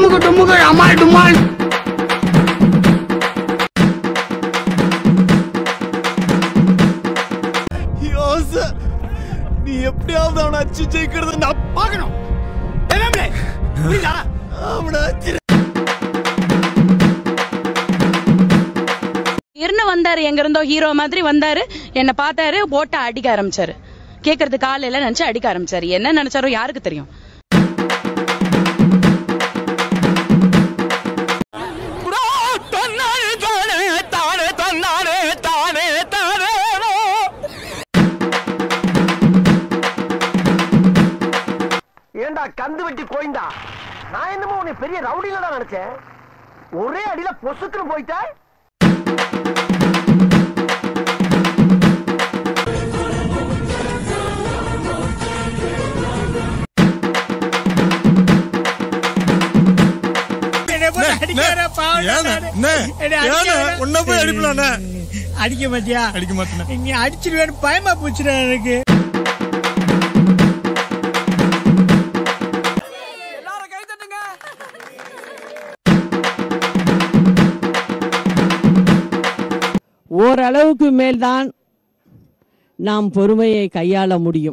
அமுக டுமுக அமால் டுமால் யோச நீ எப்படியாவது அவனை அச்சு ஜெயிக்கிறது நான் பார்க்கணும் புரியுதா அவனை அச்சு இருன்னு வந்தாரு எங்க இருந்தோ ஹீரோ மாதிரி வந்தாரு என்ன பார்த்தாரு போட்ட அடிக்க ஆரம்பிச்சாரு கேக்குறதுக்கு ஆள் இல்ல நினைச்சு அடிக்க ஆரம்பிச்சாரு என்ன நினைச்சாரோ யாருக்கு தெரியும் தன்னானே தானே தானே தன்னானே தானே தானே ஏண்டா கந்து வெட்டி கோயந்தா நான் என்னமோ உன்னை பெரிய ரவுடிலடா நினைச்சேன் ஒரே அடியில பொசுக்குன்னு போயிட்ட உன்ன போய் அடிப்பலானே அடிக்க மாட்டியா அடிக்க மாட்டேன் நீ அடிச்சிருவேன்னு பயமா போச்சுடா எனக்கு ஓரளவுக்கு மேல்தான் நாம் பொறுமையை கையாள முடியும்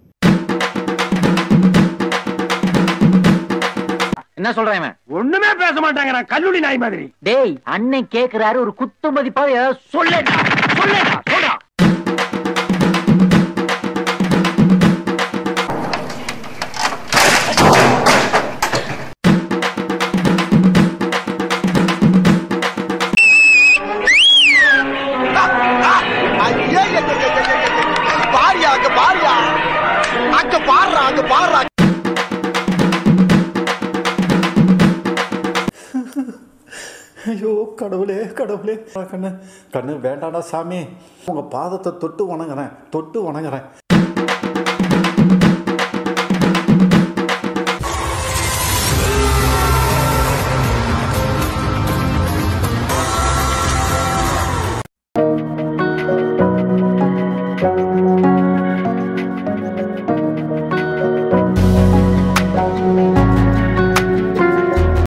என்ன சொல்றேன் இவன்? ஒண்ணுமே பேச மாட்டாங்க நான் கல்லூரி நாய் மாதிரி டேய் அண்ணன் கேக்குறாரு ஒரு குத்து மதிப்பாக ஏதாவது சொல்லேடா சொல்லேடா சொல்றா பாரியா அங்க பாரியா அங்க பாடுறா அங்க பாடுறா ஐயோ கடவுளே கடவுளே கண்ணு கண்ணு வேண்டாடா சாமி உங்க பாதத்தை தொட்டு வணங்குறேன் தொட்டு வணங்குறேன்